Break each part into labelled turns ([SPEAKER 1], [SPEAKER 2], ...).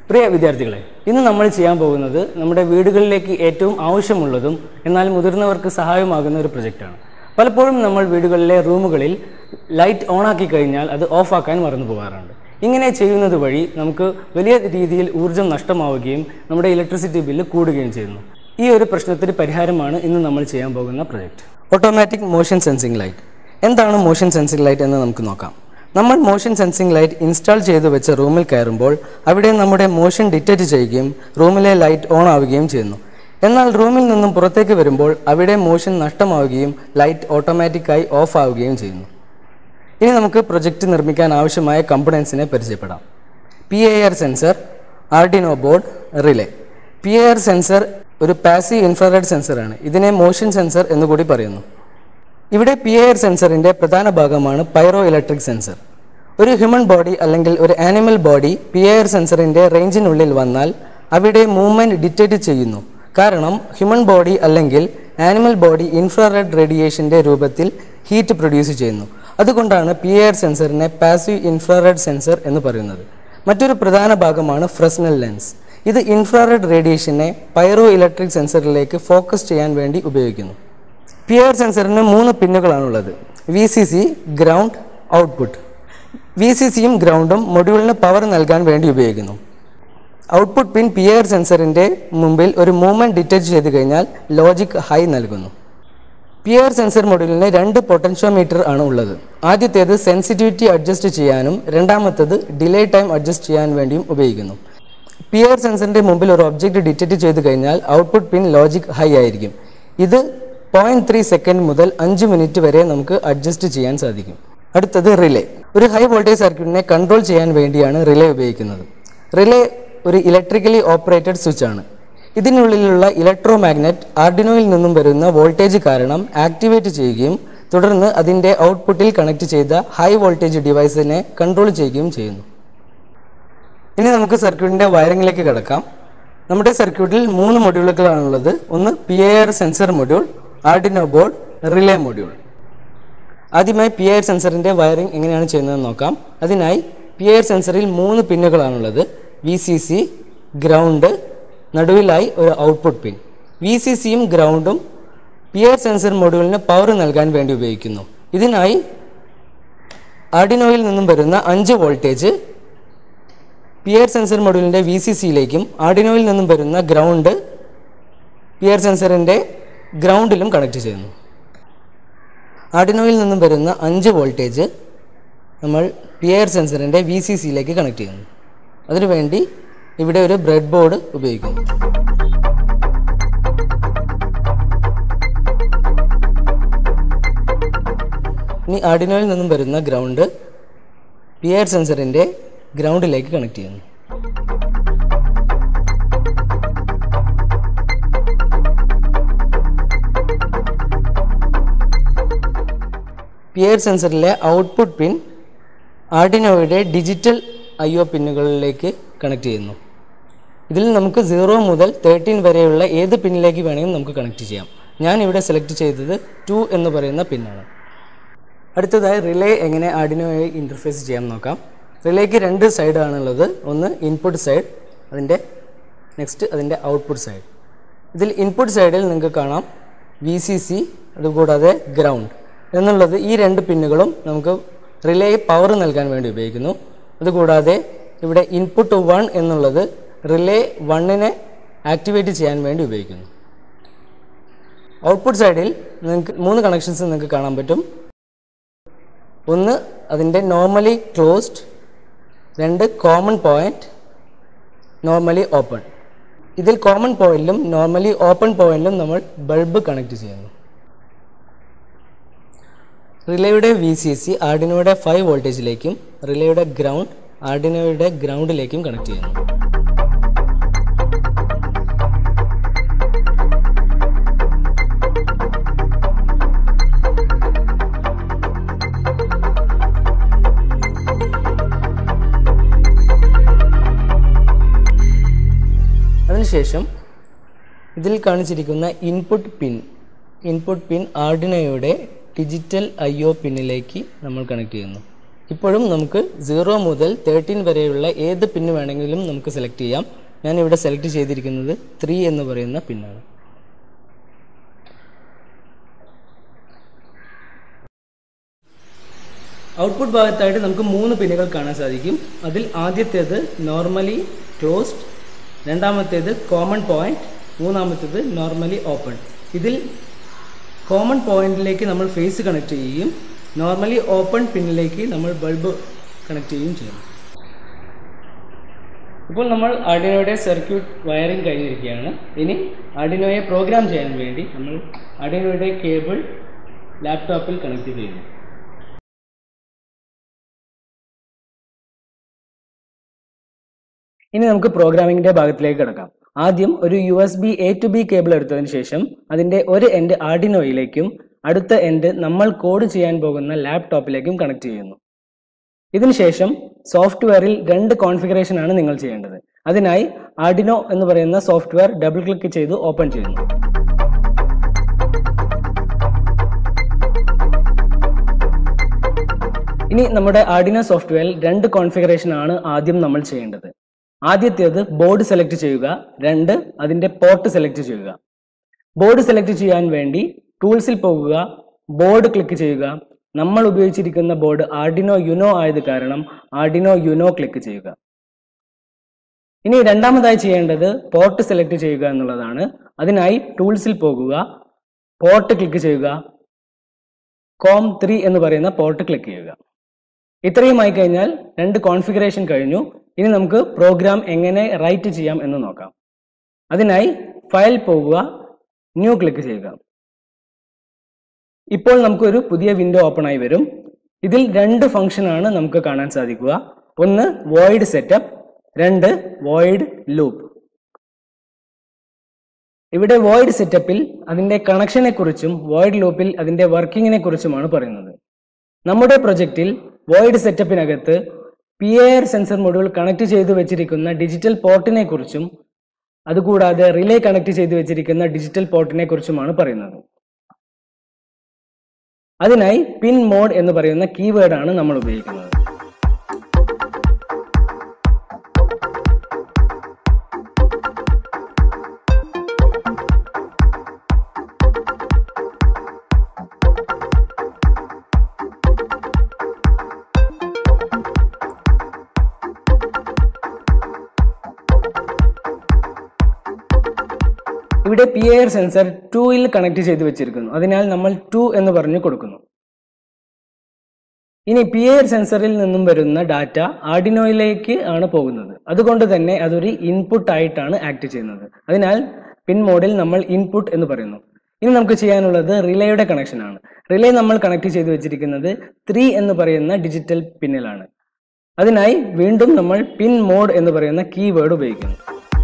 [SPEAKER 1] പ്രിയ വിദ്യാർത്ഥികളെ ഇന്ന് നമ്മൾ ചെയ്യാൻ പോകുന്നത് നമ്മുടെ വീടുകളിലേക്ക് ഏറ്റവും ആവശ്യമുള്ളതും എന്നാൽ മുതിർന്നവർക്ക് സഹായമാകുന്ന ഒരു പ്രൊജക്റ്റാണ് പലപ്പോഴും നമ്മൾ വീടുകളിലെ റൂമുകളിൽ ലൈറ്റ് ഓണാക്കി കഴിഞ്ഞാൽ അത് ഓഫാക്കാൻ മറന്നു പോകാറുണ്ട് ഇങ്ങനെ ചെയ്യുന്നത് വഴി നമുക്ക് വലിയ രീതിയിൽ ഊർജ്ജം നഷ്ടമാവുകയും നമ്മുടെ ഇലക്ട്രിസിറ്റി ബില്ല് കൂടുകയും ചെയ്യുന്നു ഈ ഒരു പ്രശ്നത്തിന് പരിഹാരമാണ് ഇന്ന് നമ്മൾ ചെയ്യാൻ പോകുന്ന project automatic motion sensing light എന്താണ് മോഷൻ സെൻസിംഗ് ലൈറ്റ് എന്ന് നമുക്ക് നോക്കാം നമ്മൾ മോഷൻ സെൻസിംഗ് ലൈറ്റ് ഇൻസ്റ്റാൾ ചെയ്തു വെച്ച റൂമിൽ കയറുമ്പോൾ അവിടെ നമ്മുടെ മോഷൻ ഡിറ്റക്റ്റ് ചെയ്യുകയും റൂമിലെ ലൈറ്റ് ഓൺ ആവുകയും ചെയ്യുന്നു എന്നാൽ റൂമിൽ നിന്നും പുറത്തേക്ക് വരുമ്പോൾ അവിടെ മോഷൻ നഷ്ടമാവുകയും ലൈറ്റ് ഓട്ടോമാറ്റിക്കായി ഓഫ് ആവുകയും ചെയ്യുന്നു ഇനി നമുക്ക് പ്രൊജക്റ്റ് നിർമ്മിക്കാൻ ആവശ്യമായ കമ്പണൻസിനെ പരിചയപ്പെടാം P A R sensor Arduino board relay P A R sensor ഒരു പാസീവ് ഇൻഫ്രാറെഡ് സെൻസറാണ് ഇതിനെ മോഷൻ സെൻസർ എന്ന് കൂടി പറയുന്നു ഇവിടെ പി എ ആർ സെൻസറിൻ്റെ പ്രധാന ഭാഗമാണ് പൈറോ ഇലക്ട്രിക് സെൻസർ ഒരു ഹ്യൂമൻ ബോഡി അല്ലെങ്കിൽ ഒരു animal body P A R സെൻസറിൻ്റെ റേഞ്ചിനുള്ളിൽ വന്നാൽ അവിടെ മൂവ്മെൻറ്റ് ഡിറ്റക്റ്റ് ചെയ്യുന്നു കാരണം ഹ്യൂമൻ ബോഡി അല്ലെങ്കിൽ ആനിമൽ ബോഡി ഇൻഫ്രാറെഡ് റേഡിയേഷൻ്റെ രൂപത്തിൽ ഹീറ്റ് പ്രൊഡ്യൂസ് ചെയ്യുന്നു അതുകൊണ്ടാണ് പി എ ആർ സെൻസറിനെ പാസീവ് ഇൻഫ്രാറെഡ് സെൻസർ എന്ന് പറയുന്നത് മറ്റൊരു പ്രധാന ഭാഗമാണ് ഫ്രസ്നൽ ലെൻസ് ഇത് ഇൻഫ്രാറെഡ് റേഡിയേഷനെ പൈറോ ഇലക്ട്രിക് സെൻസറിലേക്ക് ഫോക്കസ് ചെയ്യാൻ വേണ്ടി ഉപയോഗിക്കുന്നു പി ആർ സെൻസറിന് മൂന്ന് പിന്നുകളാണുള്ളത് V C C ground output V C സിയും ഗ്രൗണ്ടും മൊഡ്യൂളിന് പവർ നൽകാൻ വേണ്ടി ഉപയോഗിക്കുന്നു ഔട്ട്പുട്ട് പിൻ പി ആർ സെൻസറിൻ്റെ മുമ്പിൽ ഒരു മൂവ്മെൻറ്റ് ഡിറ്റക്ട് ചെയ്ത് കഴിഞ്ഞാൽ ലോജിക് ഹൈ നൽകുന്നു പി ആർ സെൻസർ മൊഡ്യൂളിന് രണ്ട് പൊട്ടൻഷ്യോമീറ്റർ ആണ് ഉള്ളത് ആദ്യത്തേത് സെൻസിറ്റിവിറ്റി അഡ്ജസ്റ്റ് ചെയ്യാനും രണ്ടാമത്തേത് ഡിലേ ടൈം അഡ്ജസ്റ്റ് ചെയ്യാൻ വേണ്ടിയും ഉപയോഗിക്കുന്നു പി ആർ സെൻസറിൻ്റെ മുമ്പിൽ ഒരു ഒബ്ജക്റ്റ് ഡിറ്റക്ട് ചെയ്ത് കഴിഞ്ഞാൽ ഔട്ട്പുട്ട് പിൻ ലോജിക് ഹൈ ആയിരിക്കും ഇത് പോയിന്റ് ത്രീ സെക്കൻഡ് മുതൽ അഞ്ച് മിനിറ്റ് വരെ നമുക്ക് അഡ്ജസ്റ്റ് ചെയ്യാൻ സാധിക്കും അടുത്തത് റിലേ ഒരു ഹൈ വോൾട്ടേജ് സർക്യൂട്ടിനെ കൺട്രോൾ ചെയ്യാൻ വേണ്ടിയാണ് റിലേ ഉപയോഗിക്കുന്നത് റിലേ ഒരു ഇലക്ട്രിക്കലി ഓപ്പറേറ്റഡ് സ്വിച്ച് ആണ് ഇതിനുള്ളിലുള്ള ഇലക്ട്രോ മാഗ്നറ്റ് ആർഡിനോയിൽ നിന്നും വരുന്ന വോൾട്ടേജ് കാരണം ആക്ടിവേറ്റ് ചെയ്യുകയും തുടർന്ന് അതിൻ്റെ ഔട്ട്പുട്ടിൽ കണക്ട് ചെയ്ത ഹൈ വോൾട്ടേജ് ഡിവൈസിനെ കൺട്രോൾ ചെയ്യുകയും ചെയ്യുന്നു ഇനി നമുക്ക് സർക്യൂട്ടിൻ്റെ വയറിങ്ങിലേക്ക് കിടക്കാം നമ്മുടെ സർക്യൂട്ടിൽ മൂന്ന് മൊഡ്യൂളുകളാണുള്ളത് ഒന്ന് P A R sensor module Arduino board relay module ആദ്യമായി പി ആർ സെൻസറിൻ്റെ വയറിംഗ് എങ്ങനെയാണ് ചെയ്യുന്നതെന്ന് നോക്കാം അതിനായി പി ആർ സെൻസറിൽ മൂന്ന് പിന്നുകളാണുള്ളത് വി സി സി ഗ്രൗണ്ട് നടുവിലായി ഒരു ഔട്ട്പുട്ട് പിൻ വി സി സിയും ഗ്രൗണ്ടും പി ആർ സെൻസർ മൊഡ്യൂളിന് പവർ നൽകാൻ വേണ്ടി ഉപയോഗിക്കുന്നു ഇതിനായി ആർഡിനോയിൽ നിന്നും വരുന്ന അഞ്ച് വോൾട്ടേജ് പി ആർ സെൻസർ മൊഡ്യൂളിൻ്റെ വി സി സിയിലേക്കും ആർഡിനോയിൽ നിന്നും വരുന്ന ഗ്രൗണ്ട് പി ആർ സെൻസറിൻ്റെ ഗ്രൗണ്ടിലും കണക്ട് ചെയ്യുന്നു ആർഡിനോയിൽ നിന്നും വരുന്ന അഞ്ച് വോൾട്ടേജ് നമ്മൾ പി ആർ സെൻസറിൻ്റെ വി സി സിയിലേക്ക് കണക്ട് ചെയ്യുന്നു അതിനുവേണ്ടി ഇവിടെ ഒരു ബ്രെഡ് ബോർഡ് ഉപയോഗിക്കുന്നു ഇനി ആർഡിനോയിൽ നിന്നും വരുന്ന ഗ്രൗണ്ട് പി ആർ സെൻസറിൻ്റെ ഗ്രൗണ്ടിലേക്ക് കണക്ട് ചെയ്യുന്നു പി ആർ സെൻസറിലെ ഔട്ട്പുട്ട് പിൻ ആർഡിനോയുടെ ഡിജിറ്റൽ ഐ ഒ പിന്നുകളിലേക്ക് കണക്ട് ചെയ്യുന്നു ഇതിൽ നമുക്ക് സീറോ മുതൽ തേർട്ടീൻ വരെയുള്ള ഏത് പിന്നിലേക്ക് വേണമെങ്കിലും നമുക്ക് കണക്ട് ചെയ്യാം ഞാൻ ഇവിടെ സെലക്ട് ചെയ്തത് ടു എന്ന് പറയുന്ന പിന്നാണ് അടുത്തതായി റിലേ എങ്ങനെ ആർഡിനോയെ ഇൻ്റർഫേസ് ചെയ്യാൻ നോക്കാം റിലേക്ക് രണ്ട് സൈഡാണുള്ളത് ഒന്ന് ഇൻപുട്ട് സൈഡ് അതിൻ്റെ നെക്സ്റ്റ് അതിൻ്റെ ഔട്ട്പുട്ട് സൈഡ് ഇതിൽ ഇൻപുട്ട് സൈഡിൽ നിങ്ങൾക്ക് കാണാം വി സി സി അതുകൂടാതെ ഗ്രൗണ്ട് എന്നുള്ളത് ഈ രണ്ട് പിന്നുകളും നമുക്ക് റിലേ പവർ നൽകാൻ വേണ്ടി ഉപയോഗിക്കുന്നു അതുകൂടാതെ ഇവിടെ ഇൻപുട്ട് വൺ എന്നുള്ളത് റിലേ വണ്ണിനെ ആക്ടിവേറ്റ് ചെയ്യാൻ വേണ്ടി ഉപയോഗിക്കുന്നു ഔട്ട്പുട്ട് സൈഡിൽ നിങ്ങൾക്ക് മൂന്ന് കണക്ഷൻസ് നിങ്ങൾക്ക് കാണാൻ പറ്റും ഒന്ന് അതിൻ്റെ നോർമലി ക്ലോസ്ഡ് രണ്ട് കോമൺ പോയിന്റ് നോർമലി ഓപ്പൺ ഇതിൽ കോമൺ പോയിന്റിലും നോർമലി ഓപ്പൺ പോയിന്റിലും നമ്മൾ ബൾബ് കണക്ട് ചെയ്യുന്നു റിലേയുടെ വി സി സി ആർഡിനോയുടെ ഫൈവ് വോൾട്ടേജിലേക്കും റിലേയുടെ ഗ്രൗണ്ട് ആർഡിനോയുടെ ഗ്രൗണ്ടിലേക്കും കണക്ട് ചെയ്യുന്നു അതിനുശേഷം ഇതിൽ കാണിച്ചിരിക്കുന്ന ഇൻപുട്ട് പിൻ ഇൻപുട്ട് പിൻ ആർഡിനോയുടെ ഡിജിറ്റൽ ഐ ഒ പിന്നിലേക്ക് നമ്മൾ കണക്ട് ചെയ്യുന്നു ഇപ്പോഴും നമുക്ക് സീറോ മുതൽ തേർട്ടീൻ വരെയുള്ള ഏത് പിന്ന് വേണമെങ്കിലും നമുക്ക് സെലക്ട് ചെയ്യാം ഞാൻ ഇവിടെ സെലക്ട് ചെയ്തിരിക്കുന്നത് ത്രീ എന്ന് പറയുന്ന പിന്നാണ് ഔട്ട്പുട്ട് ഭാഗത്തായിട്ട് നമുക്ക് മൂന്ന് പിന്നുകൾ കാണാൻ സാധിക്കും അതിൽ ആദ്യത്തേത് നോർമലി ക്ലോസ്ഡ് രണ്ടാമത്തേത് കോമൺ പോയിന്റ് മൂന്നാമത്തേത് നോർമലി ഓപ്പൺ ഇതിൽ കോമൺ പോയിന്റിലേക്ക് നമ്മൾ ഫേസ് കണക്ട് ചെയ്യുകയും നോർമലി ഓപ്പൺ പിന്നിലേക്ക് നമ്മൾ ബൾബ് കണക്ട് ചെയ്യുകയും ചെയ്യും ഇപ്പോൾ നമ്മൾ ആർഡിനോയുടെ സർക്യൂട്ട് വയറിംഗ് കഴിഞ്ഞിരിക്കുകയാണ് ഇനി ആർഡിനോയെ പ്രോഗ്രാം ചെയ്യാൻ വേണ്ടി നമ്മൾ ആർഡിനോയുടെ കേബിൾ ലാപ്ടോപ്പിൽ കണക്ട് ചെയ്യുന്നു ഇനി നമുക്ക് പ്രോഗ്രാമിംഗിന്റെ ഭാഗത്തിലേക്ക് കിടക്കാം ആദ്യം ഒരു U S B A to B cable എടുത്തതിന് ശേഷം അതിന്റെ ഒരു എൻഡ് ആർഡിനോയിലേക്കും അടുത്ത എൻഡ് നമ്മൾ കോഡ് ചെയ്യാൻ പോകുന്ന ലാപ്ടോപ്പിലേക്കും കണക്ട് ചെയ്യുന്നു ഇതിനുശേഷം സോഫ്റ്റ്വെയറിൽ രണ്ട് കോൺഫിഗറേഷൻ ആണ് നിങ്ങൾ ചെയ്യേണ്ടത് അതിനായി ആർഡിനോ എന്ന് പറയുന്ന സോഫ്റ്റ്വെയർ ഡബിൾ ക്ലിക്ക് ചെയ്ത് ഓപ്പൺ ചെയ്യുന്നു ഇനി നമ്മുടെ ആർഡിനോ സോഫ്റ്റ്വെയറിൽ രണ്ട് കോൺഫിഗറേഷൻ ആണ് ആദ്യം നമ്മൾ ചെയ്യേണ്ടത് ആദ്യത്തേത് ബോർഡ് സെലക്ട് ചെയ്യുക രണ്ട് അതിന്റെ പോർട്ട് സെലക്ട് ചെയ്യുക ബോർഡ് സെലക്ട് ചെയ്യാൻ വേണ്ടി ടൂൾസിൽ പോകുക ബോർഡ് ക്ലിക്ക് ചെയ്യുക നമ്മൾ ഉപയോഗിച്ചിരിക്കുന്ന ബോർഡ് ആർഡിനോ യുനോ ആയത് കാരണം ആർഡിനോ യുനോ ക്ലിക്ക് ചെയ്യുക ഇനി രണ്ടാമതായി ചെയ്യേണ്ടത് പോർട്ട് സെലക്ട് ചെയ്യുക എന്നുള്ളതാണ് അതിനായി ടൂൾസിൽ പോകുക പോർട്ട് ക്ലിക്ക് ചെയ്യുക കോം ത്രീ എന്ന് പറയുന്ന പോർട്ട് ക്ലിക്ക് ചെയ്യുക ഇത്രയുമായി കഴിഞ്ഞാൽ രണ്ട് കോൺഫിഗറേഷൻ കഴിഞ്ഞു ഇനി നമുക്ക് പ്രോഗ്രാം എങ്ങനെ റൈറ്റ് ചെയ്യാം എന്ന് നോക്കാം അതിനായി ഫയൽ പോകുക ന്യൂ ക്ലിക്ക് ചെയ്യുക ഇപ്പോൾ നമുക്കൊരു പുതിയ വിൻഡോ ഓപ്പൺ ആയി വരും ഇതിൽ രണ്ട് ഫംഗ്ഷൻ ആണ് നമുക്ക് കാണാൻ സാധിക്കുക ഒന്ന് വോയിഡ് സെറ്റപ്പ് രണ്ട് വോയിഡ് ലൂപ്പ് ഇവിടെ വോയിഡ് സെറ്റപ്പിൽ അതിന്റെ കണക്ഷനെ കുറിച്ചും വോയിഡ് ലൂപ്പിൽ അതിന്റെ വർക്കിങ്ങിനെ കുറിച്ചുമാണ് പറയുന്നത് നമ്മുടെ പ്രൊജക്റ്റിൽ വോയിഡ് സെറ്റപ്പിനകത്ത് P A R sensor module connect ചെയ്തു വെച്ചിരിക്കുന്ന ഡിജിറ്റൽ പോർട്ടിനെ കുറിച്ചും അതുകൂടാതെ റിലേ കണക്ട് ചെയ്തു വെച്ചിരിക്കുന്ന ഡിജിറ്റൽ പോർട്ടിനെ കുറിച്ചുമാണ് പറയുന്നത് അതിനായി പിൻ മോഡ് എന്ന് പറയുന്ന കീവേഡ് ആണ് നമ്മൾ ഉപയോഗിക്കുന്നത് ഇവിടെ പി എയർ സെൻസർ ടൂയിൽ കണക്ട് ചെയ്ത് വെച്ചിരിക്കുന്നു അതിനാൽ നമ്മൾ ടു എന്ന് പറഞ്ഞു കൊടുക്കുന്നു ഇനി പി എയർ സെൻസറിൽ നിന്നും വരുന്ന ഡാറ്റ ആർഡിനോയിലേക്ക് ആണ് പോകുന്നത് അതുകൊണ്ട് തന്നെ അതൊരു ഇൻപുട്ട് ആയിട്ടാണ് ആക്ട് ചെയ്യുന്നത് അതിനാൽ പിൻ മോഡിൽ നമ്മൾ ഇൻപുട്ട് എന്ന് പറയുന്നു ഇനി നമുക്ക് ചെയ്യാനുള്ളത് റിലേയുടെ കണക്ഷൻ ആണ് റിലേ നമ്മൾ കണക്ട് ചെയ്ത് വെച്ചിരിക്കുന്നത് ത്രീ എന്ന് പറയുന്ന ഡിജിറ്റൽ പിന്നിലാണ് അതിനായി വീണ്ടും നമ്മൾ പിൻ മോഡ് എന്ന് പറയുന്ന കീവേഡ് ഉപയോഗിക്കുന്നു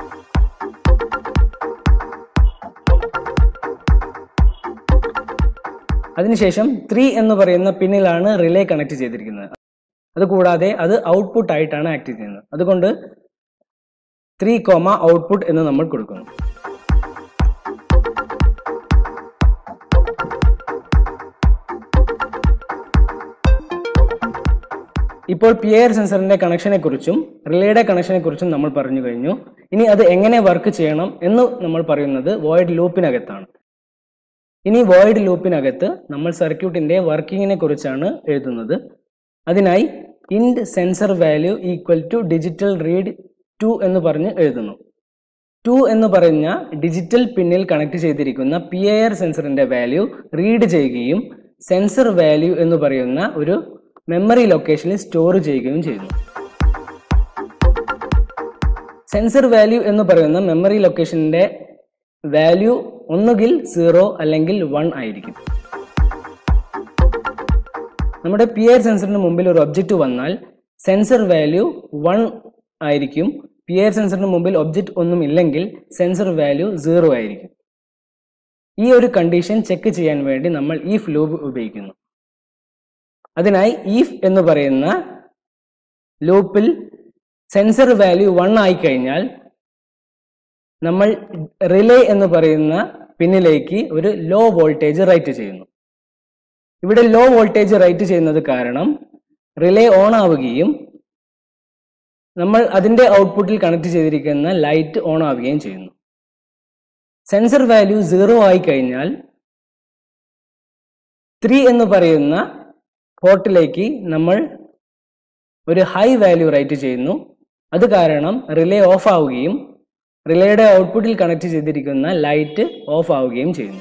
[SPEAKER 1] അതിനുശേഷം ത്രീ എന്ന് പറയുന്ന പിന്നിലാണ് റിലേ കണക്ട് ചെയ്തിരിക്കുന്നത് അതുകൂടാതെ അത് ഔട്ട്പുട്ട് ആയിട്ടാണ് ആക്ട് ചെയ്യുന്നത് അതുകൊണ്ട് ത്രീ കോമ ഔട്ട്പുട്ട് എന്ന് നമ്മൾ കൊടുക്കുന്നു ഇപ്പോൾ പി എയർ സെൻസറിന്റെ കണക്ഷനെ കുറിച്ചും റിലേയുടെ കണക്ഷനെ കുറിച്ചും നമ്മൾ പറഞ്ഞു കഴിഞ്ഞു ഇനി അത് എങ്ങനെ വർക്ക് ചെയ്യണം എന്ന് നമ്മൾ പറയുന്നത് വോയിഡ് ലൂപ്പിനകത്താണ് ഇനി വോയിഡ് ലൂപ്പിനകത്ത് നമ്മൾ സർക്യൂട്ടിന്റെ വർക്കിങ്ങിനെ കുറിച്ചാണ് എഴുതുന്നത് അതിനായി int sensor value equal to digital read two എന്ന് പറഞ്ഞ് എഴുതുന്നു ടു എന്ന് പറഞ്ഞ ഡിജിറ്റൽ പിന്നിൽ കണക്ട് ചെയ്തിരിക്കുന്ന പി എ ആർ സെൻസറിന്റെ വാല്യൂ റീഡ് ചെയ്യുകയും സെൻസർ വാല്യൂ എന്ന് പറയുന്ന ഒരു മെമ്മറി ലൊക്കേഷനിൽ സ്റ്റോർ ചെയ്യുകയും ചെയ്യുന്നു സെൻസർ വാല്യൂ എന്ന് പറയുന്ന മെമ്മറി ലൊക്കേഷന്റെ വാല്യൂ ഒന്നുകിൽ സീറോ അല്ലെങ്കിൽ വൺ ആയിരിക്കും നമ്മുടെ പി ആർ സെൻസറിന് മുമ്പിൽ ഒരു ഒബ്ജക്റ്റ് വന്നാൽ സെൻസർ വാല്യൂ വൺ ആയിരിക്കും പി ആർ സെൻസറിന് മുമ്പിൽ ഒബ്ജക്റ്റ് ഒന്നും ഇല്ലെങ്കിൽ സെൻസർ വാല്യൂ സീറോ ആയിരിക്കും ഈ ഒരു കണ്ടീഷൻ ചെക്ക് ചെയ്യാൻ വേണ്ടി നമ്മൾ ഈഫ് ലൂപ്പ് ഉപയോഗിക്കുന്നു അതിനായി ഈഫ് എന്ന് പറയുന്ന ലൂപ്പിൽ സെൻസർ വാല്യൂ വൺ ആയി കഴിഞ്ഞാൽ നമ്മൾ റിലേ എന്ന് പറയുന്ന പിന്നിലേക്ക് ഒരു ലോ വോൾട്ടേജ് റൈറ്റ് ചെയ്യുന്നു ഇവിടെ ലോ വോൾട്ടേജ് റൈറ്റ് ചെയ്യുന്നത് കാരണം റിലേ ഓൺ ആവുകയും നമ്മൾ അതിൻ്റെ ഔട്ട്പുട്ടിൽ കണക്ട് ചെയ്തിരിക്കുന്ന ലൈറ്റ് ഓൺ ആവുകയും ചെയ്യുന്നു സെൻസർ വാല്യൂ സീറോ ആയി കഴിഞ്ഞാൽ ത്രീ എന്ന് പറയുന്ന പോർട്ടിലേക്ക് നമ്മൾ ഒരു ഹൈ വാല്യൂ റൈറ്റ് ചെയ്യുന്നു അത് കാരണം റിലേ ഓഫ് ആവുകയും റിലേയുടെ ഔട്ട്പുട്ടിൽ കണക്ട് ചെയ്തിരിക്കുന്ന ലൈറ്റ് ഓഫ് ആവുകയും ചെയ്യുന്നു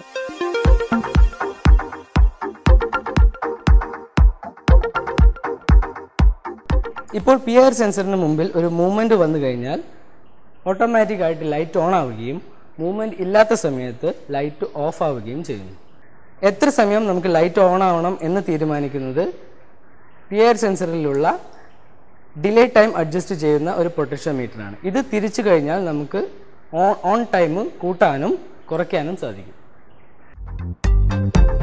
[SPEAKER 1] ഇപ്പോൾ പി ആർ സെൻസറിന് മുമ്പിൽ ഒരു മൂവ്മെന്റ് വന്നു കഴിഞ്ഞാൽ ഓട്ടോമാറ്റിക് ആയിട്ട് ലൈറ്റ് ഓൺ ആവുകയും മൂവ്മെന്റ് ഇല്ലാത്ത സമയത്ത് ലൈറ്റ് ഓഫ് ആവുകയും ചെയ്യുന്നു എത്ര സമയം നമുക്ക് ലൈറ്റ് ഓൺ ആവണം എന്ന് തീരുമാനിക്കുന്നത് പി ആർ സെൻസറിലുള്ള ഡിലേ ടൈം അഡ്ജസ്റ്റ് ചെയ്യുന്ന ഒരു പൊട്ടൻഷ്യോ മീറ്ററാണ് ഇത് തിരിച്ചു കഴിഞ്ഞാൽ നമുക്ക് ഓൺ ഓൺ ടൈം കൂട്ടാനും കുറയ്ക്കാനും സാധിക്കും